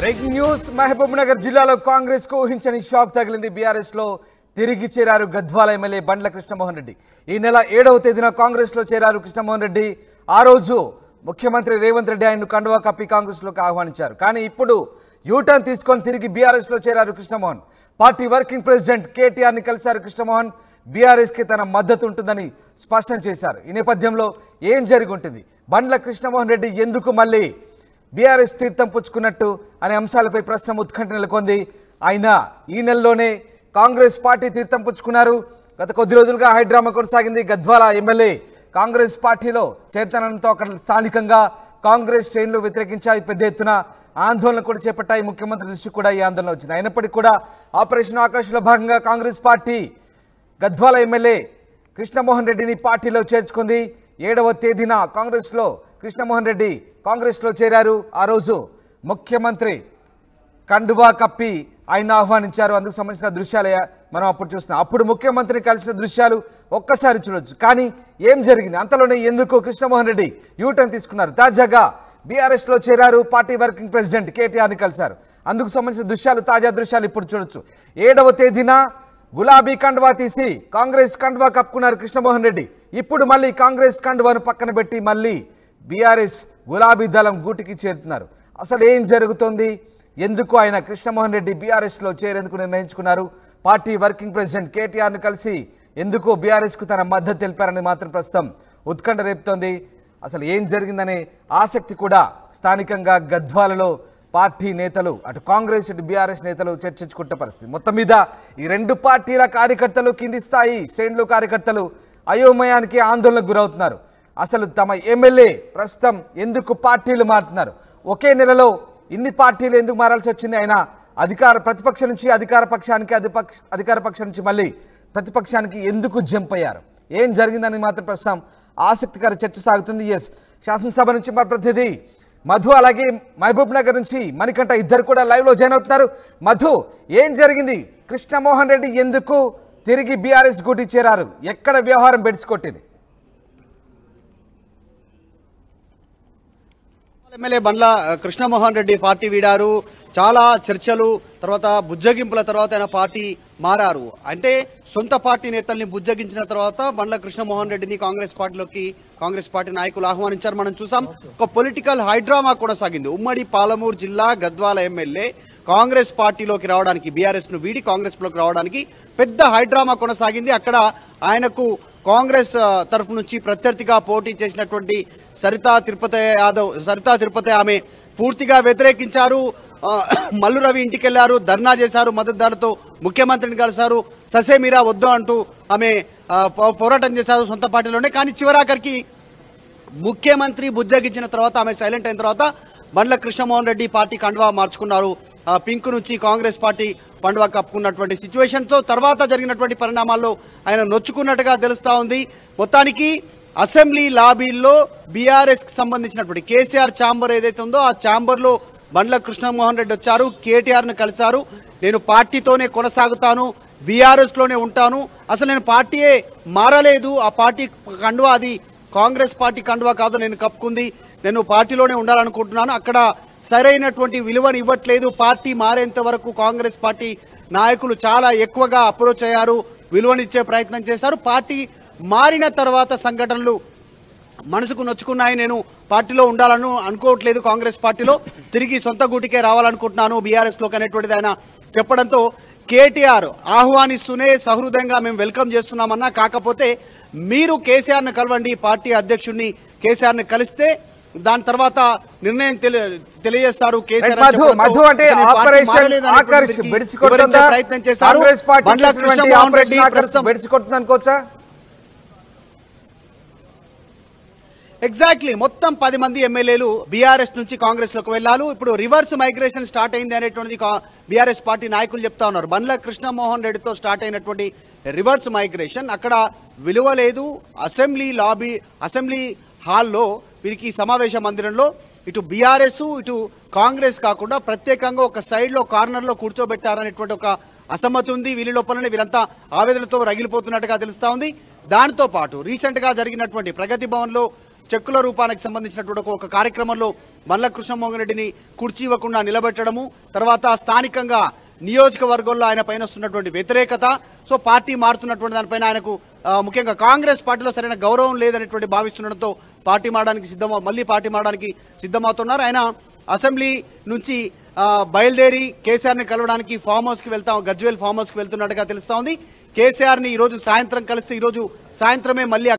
breaking news Mahabub Nagar జిల్లాలో కాంగ్రెస్ కు ఊహించని షాక్ తగిలింది బీఆర్ఎస్ లో తిరిగి చేరారు గద్వాల ఎమ్మెల్యే బండ్ల కృష్ణమోహన్ రెడ్డి ఈ నెల ఏడవ తేదీన కాంగ్రెస్ లో చేరారు కృష్ణమోహన్ రెడ్డి ఆ రోజు ముఖ్యమంత్రి రేవంత్ రెడ్డి ఆయన్ను కండువా కప్పి కాంగ్రెస్ లోకి ఆహ్వానించారు కానీ ఇప్పుడు యూటర్న్ తీసుకొని తిరిగి బీఆర్ఎస్ లో చేరారు Krishnamohan party working president KTR ని కలిశారు కృష్ణమోహన్ బీఆర్ఎస్ కి తన మద్దతు ఉంటుందని స్పష్టం చేశారు ఈ నేపథ్యంలో ఏం జరిగి ఉంటుంది బండ్ల కృష్ణమోహన్ రెడ్డి ఎందుకు మళ్ళీ బీఆర్ఎస్ తీర్థం పుచ్చుకున్నట్టు అనే అంశాలపై ప్రస్తుతం ఉత్కంఠ నెలకొంది ఆయన ఈ నెలలోనే కాంగ్రెస్ పార్టీ తీర్థం పుచ్చుకున్నారు గత కొద్ది రోజులుగా హైడ్రామా కొనసాగింది గద్వాల ఎమ్మెల్యే కాంగ్రెస్ పార్టీలో చేరుతానంతో అక్కడ స్థానికంగా కాంగ్రెస్ శ్రేణులు వ్యతిరేకించాయి పెద్ద ఎత్తున ఆందోళన కూడా చేపట్టాయి ముఖ్యమంత్రి దృష్టి కూడా ఈ ఆందోళన వచ్చింది అయినప్పటికీ కూడా ఆపరేషన్ ఆకాశంలో భాగంగా కాంగ్రెస్ పార్టీ గద్వాల ఎమ్మెల్యే కృష్ణమోహన్ రెడ్డిని పార్టీలో చేర్చుకుంది ఏడవ తేదీన కాంగ్రెస్లో కృష్ణమోహన్ రెడ్డి కాంగ్రెస్లో చేరారు ఆ రోజు ముఖ్యమంత్రి కండువా కప్పి ఆయన ఆహ్వానించారు అందుకు సంబంధించిన దృశ్యాలే మనం అప్పుడు చూస్తున్నాం అప్పుడు ముఖ్యమంత్రిని కలిసిన దృశ్యాలు ఒక్కసారి చూడొచ్చు కానీ ఏం జరిగింది అంతలోనే ఎందుకు కృష్ణమోహన్ రెడ్డి యూటర్న్ తీసుకున్నారు తాజాగా బీఆర్ఎస్లో చేరారు పార్టీ వర్కింగ్ ప్రెసిడెంట్ కేటీఆర్ని కలిశారు అందుకు సంబంధించిన దృశ్యాలు తాజా దృశ్యాలు ఇప్పుడు చూడొచ్చు ఏడవ తేదీన గులాబీ కండువా తీసి కాంగ్రెస్ కండువా కప్పుకున్నారు కృష్ణమోహన్ రెడ్డి ఇప్పుడు మళ్ళీ కాంగ్రెస్ కండువాను పక్కన పెట్టి మళ్ళీ బీఆర్ఎస్ గులాబీ దళం గూటికి చేరుతున్నారు అసలు ఏం జరుగుతోంది ఎందుకు ఆయన కృష్ణమోహన్ రెడ్డి బీఆర్ఎస్లో చేరేందుకు నిర్ణయించుకున్నారు పార్టీ వర్కింగ్ ప్రెసిడెంట్ కేటీఆర్ను కలిసి ఎందుకు బీఆర్ఎస్కు తన మద్దతు తెలిపారని మాత్రం ప్రస్తుతం ఉత్కంఠ రేపుతోంది అసలు ఏం జరిగిందనే ఆసక్తి కూడా స్థానికంగా గద్వాలలో పార్టీ నేతలు అటు కాంగ్రెస్ ఇటు బీఆర్ఎస్ నేతలు చర్చించుకుంటే పరిస్థితి మొత్తం మీద ఈ రెండు పార్టీల కార్యకర్తలు కింది స్థాయి శ్రేణులు కార్యకర్తలు అయోమయానికి ఆందోళనకు గురవుతున్నారు అసలు తమ ఎమ్మెల్యే ప్రస్తుతం ఎందుకు పార్టీలు మారుతున్నారు ఒకే నెలలో ఇన్ని పార్టీలు ఎందుకు మారాల్సి వచ్చింది ఆయన అధికార ప్రతిపక్ష నుంచి అధికార పక్షానికి అధిపక్ష అధికార పక్షం నుంచి మళ్ళీ ప్రతిపక్షానికి ఎందుకు జంప్ అయ్యారు ఏం జరిగిందని మాత్రం ప్రస్తుతం ఆసక్తికర చర్చ సాగుతుంది ఎస్ శాసనసభ నుంచి మా ప్రతినిధి మధు అలాగే మహబూబ్ నగర్ నుంచి మణికంఠ ఇద్దరు కూడా లైవ్లో జాయిన్ అవుతున్నారు మధు ఏం జరిగింది కృష్ణమోహన్ రెడ్డి ఎందుకు తిరిగి బీఆర్ఎస్ గుడి చేరారు ఎక్కడ వ్యవహారం బెడిసికొట్టింది ఎమ్మెల్యే బండ్ల కృష్ణమోహన్ రెడ్డి పార్టీ వీడారు చాలా చర్చలు తర్వాత బుజ్జగింపుల తర్వాత ఆయన పార్టీ మారారు అంటే సొంత పార్టీ నేతల్ని బుజ్జగించిన తర్వాత బండ్ల కృష్ణమోహన్ రెడ్డిని కాంగ్రెస్ పార్టీలోకి కాంగ్రెస్ పార్టీ నాయకులు ఆహ్వానించారు మనం చూసాం ఒక పొలిటికల్ హైడ్రామా కొనసాగింది ఉమ్మడి పాలమూరు జిల్లా గద్వాల ఎమ్మెల్యే కాంగ్రెస్ పార్టీలోకి రావడానికి బీఆర్ఎస్ ను వీడి కాంగ్రెస్ లోకి రావడానికి పెద్ద హైడ్రామా కొనసాగింది అక్కడ ఆయనకు కాంగ్రెస్ ఆ, తరఫు నుంచి ప్రత్యర్థిగా పోటీ చేసినటువంటి సరితా తిరుపతి యాదవ్ సరితా తిరుపతి ఆమె పూర్తిగా వ్యతిరేకించారు ఆ, మల్లు రవి ఇంటికి వెళ్లారు ధర్నా చేశారు మద్దతుదారులతో ముఖ్యమంత్రిని కలిశారు ససేమిరా వద్దు అంటూ ఆమె ఆ, పో- పోరాటం చేశారు సొంత పార్టీలోనే కానీ చివరాఖరికి ముఖ్యమంత్రి బుజ్జగించిన తర్వాత ఆమె సైలెంట్ అయిన తర్వాత బండ్ల కృష్ణమోహన్ రెడ్డి పార్టీ కండువా మార్చుకున్నారు ఆ పింక్ నుంచి కాంగ్రెస్ పార్టీ పండువా కప్పుకున్నటువంటి సిచ్యువేషన్ తో తర్వాత జరిగినటువంటి పరిణామాల్లో ఆయన నొచ్చుకున్నట్టుగా తెలుస్తా ఉంది మొత్తానికి అసెంబ్లీ లాబీల్లో బీఆర్ఎస్ కి సంబంధించినటువంటి కేసీఆర్ ఛాంబర్ ఏదైతే ఉందో ఆ ఛాంబర్ లో బండ్ల కృష్ణమోహన్ రెడ్డి వచ్చారు కేటీఆర్ ను కలిశారు నేను పార్టీతోనే కొనసాగుతాను బీఆర్ఎస్ లోనే ఉంటాను అసలు నేను పార్టీయే మారలేదు ఆ పార్టీ కండువా అది కాంగ్రెస్ పార్టీ కండువా కాదు నేను కప్పుకుంది నేను పార్టీలోనే ఉండాలనుకుంటున్నాను అక్కడ సరైనటువంటి విలువను ఇవ్వట్లేదు పార్టీ మారేంత వరకు కాంగ్రెస్ పార్టీ నాయకులు చాలా ఎక్కువగా అప్రోచ్ అయ్యారు విలువనిచ్చే ప్రయత్నం చేశారు పార్టీ మారిన తర్వాత సంఘటనలు మనసుకు నొచ్చుకున్నాయి నేను పార్టీలో ఉండాలను అనుకోవట్లేదు కాంగ్రెస్ పార్టీలో తిరిగి సొంత గూటికే రావాలనుకుంటున్నాను బీఆర్ఎస్ లోకి అనేటువంటిది ఆయన చెప్పడంతో కేటీఆర్ ఆహ్వానిస్తూనే సహృదయంగా మేము వెల్కమ్ చేస్తున్నామన్నా కాకపోతే మీరు కేసీఆర్ని కలవండి పార్టీ అధ్యక్షుడిని కేసీఆర్ని కలిస్తే దాని తర్వాత నిర్ణయం తెలి- తెలియజేస్తారు కేసీఆర్ అని మధు చెప్పడంతో మధు అంటే నేను పార్టీ ఆపరేషన్ మారలేదు ఆకర్ష్ అనేటువంటిది బెడిసికొడుతుందా వివరించే ప్రయత్నం చేశారు కాంగ్రెస్ పార్టీ బండ్ల చేసినటువంటి కృష్ణమోహన్ రెడ్డి ఆపరేషన్ ఆకర్ష్ ప్రస్తుతం బెడిసికొడుతుంది అనుకోవచ్చా ఎగ్జాక్ట్లీ మొత్తం పది మంది ఎమ్మెల్యేలు బీఆర్ఎస్ నుంచి కాంగ్రెస్ లోకి వెళ్ళారు ఇప్పుడు రివర్స్ మైగ్రేషన్ స్టార్ట్ అయింది అనేటువంటిది బీఆర్ఎస్ పార్టీ నాయకులు చెప్తా ఉన్నారు బండ్ల కృష్ణమోహన్ రెడ్డితో స్టార్ట్ అయినటువంటి రివర్స్ మైగ్రేషన్ అక్కడ విలువ లేదు అసెంబ్లీ లాబీ అసెంబ్లీ హాల్లో వీరికి సమావేశ మందిరంలో ఇటు బీఆర్ఎస్ ఇటు కాంగ్రెస్ కాకుండా ప్రత్యేకంగా ఒక సైడ్ లో కార్నర్ లో కూర్చోబెట్టారనేటువంటి ఒక అసమ్మతి ఉంది వీరి లోపలనే వీరంతా ఆవేదనతో రగిలిపోతున్నట్టుగా తెలుస్తా ఉంది దాంతో పాటు రీసెంట్ గా జరిగినటువంటి ప్రగతి భవన్ లో చెక్కుల రూపానికి సంబంధించినటువంటి ఒక- ఒక కార్యక్రమంలో మల్ల కృష్ణమోహన్ రెడ్డిని కుర్చీ ఇవ్వకుండా నిలబెట్టడము తర్వాత స్థానికంగా నియోజకవర్గంలో ఆయన పైన వస్తున్నటువంటి వ్యతిరేకత సో పార్టీ మారుతున్నటువంటి దానిపైన ఆయనకు ఆ, ముఖ్యంగా కాంగ్రెస్ పార్టీలో సరైన గౌరవం లేదనేటువంటి భావిస్తుండడంతో పార్టీ మారడానికి సిద్ధం మళ్ళీ పార్టీ మారడానికి సిద్ధమవుతున్నారు ఆయన అసెంబ్లీ నుంచి ఆ, బయలుదేరి కేసీఆర్ని కలవడానికి ఫామ్ హౌస్కి వెళ్తాం గజ్వేల్ ఫామ్ హౌస్కి వెళ్తున్నట్టుగా తెలుస్తా ఉంది కేసీఆర్ని ఈరోజు సాయంత్రం కలిస్తే ఈరోజు సాయంత్రమే మళ్ళీ